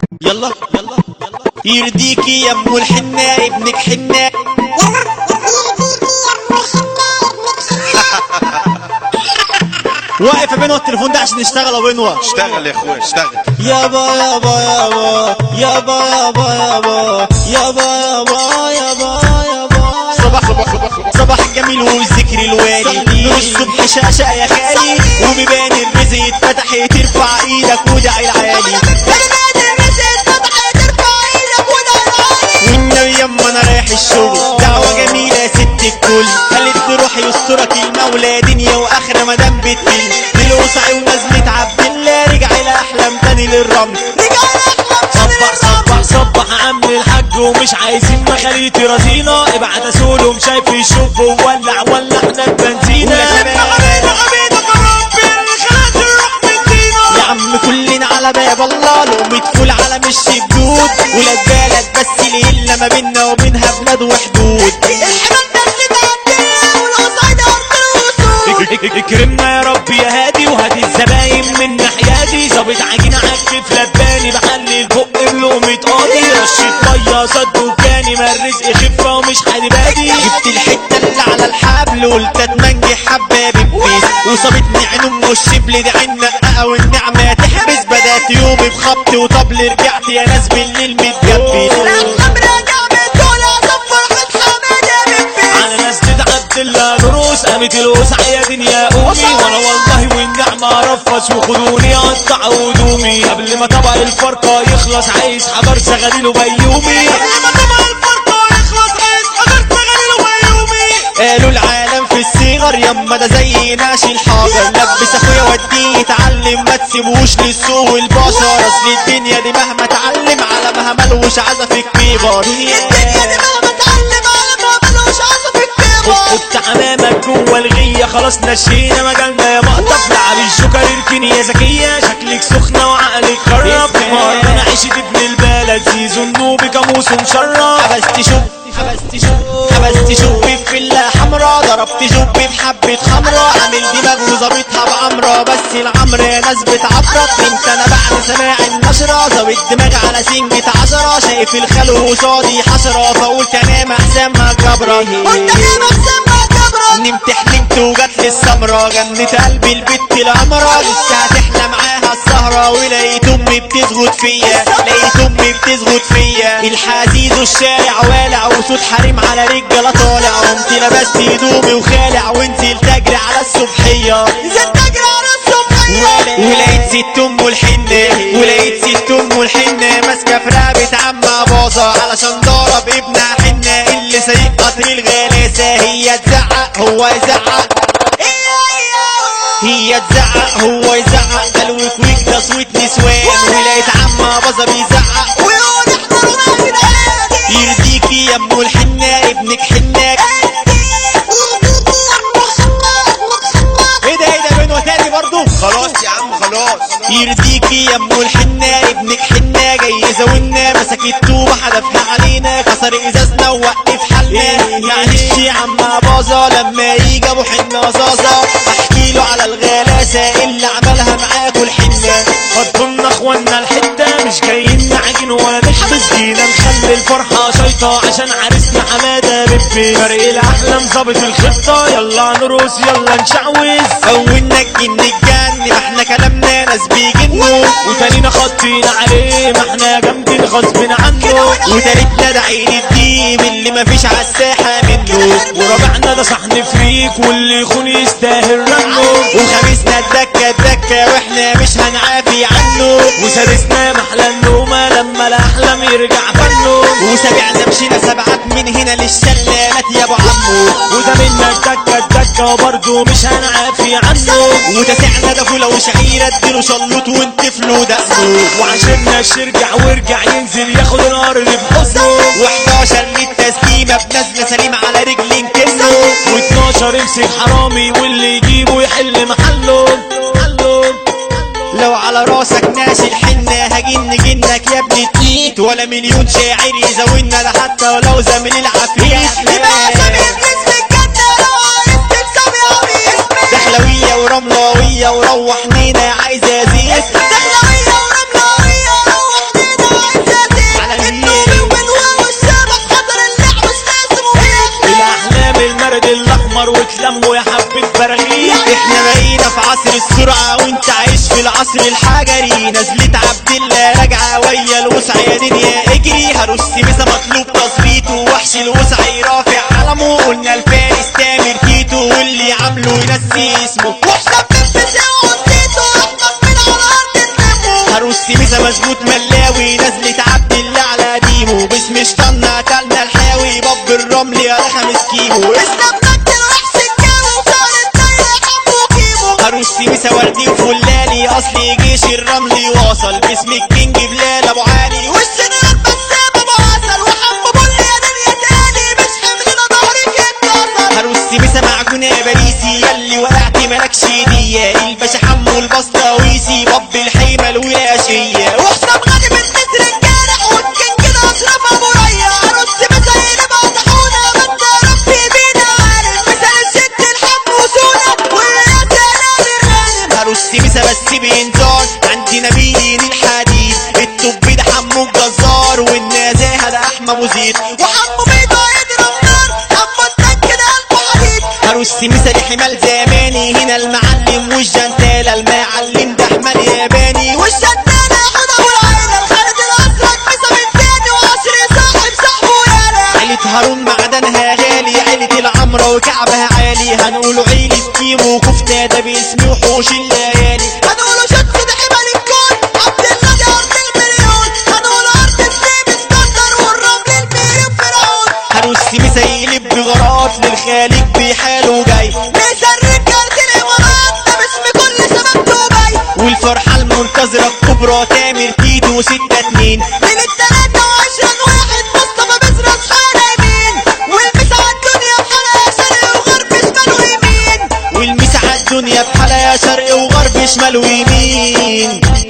يلا يلا يرضيكي يا ام الحنة ابنك حنة واقف يا بنوة التليفون ده عشان نشتغل يا بنوة اشتغل يا اخويا اشتغل يابا يابا يابا يابا يابا يابا يابا يابا يابا يابا صباح صباح الجميل والذكر الوالي نور الصبح شاشة يا خالي وبيبان الرزق اتفتح ترفع ايدك ودعي العالي والنبي يما انا رايح الشغل دعوة جميلة يا ست الكل خلت تروح يسترك المولى دنيا واخرة مدام بتل للوسعي ونزلة عبد الله رجع الاحلام تاني للرمل صبح صبح صبح عم الحاج ومش عايزين مخاليتي رزينة ابعت اسولهم شايف الشوف وولع ولعنا البنزينة يا عم كلنا على باب الله لو فول على مش جدود ولاد بلد بس اللي ما بينا وبينها بلاد وحدود اكرمنا يا رب يا هادي وهات الزباين من ناحياتي ظابط عجينة عكف لباني بحلي البق بلقمة قاضي رشة مية صد وكاني ما الرزق خفة ومش حد بادي جبت الحتة اللي على الحبل قلت اتمنجي حبة ببيس وصابتني عين ام الشبل دي عين نققة والنعمة تحبس بدأت يومي بخبط وطبل رجعت يا ناس بالليل متجبس على ناس عبد الله دروس قامت الوسع يا دنيا امي وانا والله والنعمة رفس وخدوني اقطع هدومي قبل ما طبق الفرقة يخلص عايز حجر شغاليله بيومي قالوا العالم في الصغر يما ده زي ناشي الحجر لبس اخويا وديه يتعلم ما تسيبوش للسوق والبشر اصل الدنيا دي مهما اتعلم على ما ملوش عزف الكبار خد عمامك جوه الغية خلاص نشينا مجالنا يا مقطف لعب الجوكر اركني يا ذكية شكلك سخنة وعقلك خرب مرة انا عشت ابن البلد زيزو النوبي كاموس ومشرب حبست شوب حبست شوب حبست شوب في فيلا حمرا ضربت جوب بحبة خمرة عامل دماغ وظابطها بعمرة بس العمر يا ناس بتعفرط انت انا بعد سماع النشرة ظابط دماغ على سنجة عشرة شايف الخلو قصادي حشرة فقلت انام احسامها جبرة نمت حلمت وجات لي السمرة جنت قلبي البت القمرة لسه هتحلى معاها السهرة ولقيت امي بتزغد فيا لقيت امي بتزغد فيا الحزيز والشارع والع وصوت حريم على رجالة طالع قمت لبست هدومي وخالع ونزلت اجري على الصبحية ولقيت ست ام الحنة ولقيت ست ام الحنة ماسكة في رقبة عمها باظة علشان ضرب ابنها حنة اللي سايق قطر الغلاسة هي تزعق هو يزعق هي تزعق هو يزعق ده الوكويك ده صوت نسوان ولقيت عمها باظة بيزعق يرضيكي يا ام الحنة ابنك حناك ايه ده ايه ده بينه تاني برضه خلاص يا عم خلاص يرضيكي يا ام الحنة ابنك حنة جاي زودنا مسك الطوبة حدفها علينا كسر ازازنا ووقف حالنا معلش يا عم باظة لما يجي ابو حنة زازة احكي له على الغلاسة اللي عملها معاكوا الحنة فضلنا اخوانا الحتة مش جايين نعجن ولا نحبس جينا نخلي الفرحة شيطة عشان عرسنا حمادة بيبي فرق الاحلام ظابط الخطة يلا نرقص يلا نشعوذ اولنا الجن الجن ما احنا كلامنا ناس بيجنوا وتانينا خطينا عليه ما احنا جامدين غصب عنه وتالتنا ده عين الديب اللي مفيش عالساحة منه ورابعنا ده صحن فريك واللي يخون يستاهل رنه وخامسنا الدكة الدكة واحنا مش هنعافي عنه وسادسنا محلى النومة لما الاحلام يرجع فنه وسابعنا مشينا سبعات من هنا للشلالات يا ابو عمو وده منا الدكة الدكة وبرضه مش هنعافي عنه وتسعنا ده فوله وشعيرة اديله شلوط وانتفلوا دقنه وعشرنا الشرجع وارجع ينزل ياخد الارض بحسنه و11 للتسليمة بنزلة سليمة على رجل نكنه و12 يمسك حرامي واللي يجيبه يحل محله محله لو على راسك ناشي الحنة هجن جنك يا ابني تقيت ولا مليون شاعر يزاولنا ده حتى ولو زميل العفريت دخلوية ورملوية وروح مينا عايزة زيت القصر الحجري نزلت عبد الله راجعه ويا الوسع يا دنيا اجري هرس مسا مطلوب تصفيته وحش الوسع رافع علمه قلنا الفارس تامر تيتو واللي عامله ينسي اسمه وحساب بنفسي وقضيته احمد من على ارض النمو هرس مسا مظبوط ملاوي نزلت عبد الله على ديمو باسم شطنا اكلنا الحاوي باب الرمل يا خمس كيمو اسلام مجد الوحش الجاوي وكانت دايرة حمو كيمو هروس مسا وردي وفلاني اصلي جيش الرمل واصل باسم الكينج بلال ابو علي والسنين بسام ابو عسل وحمو بول يا دنيا تاني مش حملنا ظهرك اتكسر هروس مسا معجون يا باريسي ياللي وقعت مالكش دية الباشا حمو البسطاويسي باب الحيمة الولاشية وحسام غالي من نسر الجارح والكينج كده اشرف ابو ريا عروس مسايل بعد حونا ما انت ربي بينا عارف مثال الست الحب وسونا والرياض انا الغالب هروس مسا بس بينزار عندي نبيين الحديد الطب ده حمو الجزار والنزاهة ده احمى ابو زيد وحمو بيضا يضرب نار حمو التانك ده قلبه حديد هروس مسا دي حمال زماني هنا المعلم والجنتالة المعلم ده احمد ياباني والشدانة حوضة والعيلة الخالد الأسرق مسا من تاني وعصري صاحب صاحبه يالا عيلة هارون معدنها غالي عيلة العمرة وكعبها عالي هنقولوا عيلة كيمو وكفتة ده باسم وحوش الليالي هنقولوا شط ده حمل الكون عبد الله ده أرض المليون هنقول أرض السيب اسكندر والرمل الميري فرعون هروس مسا يقلب بغرات للخالق بحاله جاي مسا الرجالة الإمارات ده باسم كل شباب دبي والفرحة المنتظرة الكبرى تامر تيتو ستة اتنين من التلاتة وعشرين واحد مصطفى بزر أصحاب يمين والمسا على الدنيا بحالها شرق وغرب شمال ويمين والمسا على الدنيا بحالها يا شرق وغرب شمال ويمين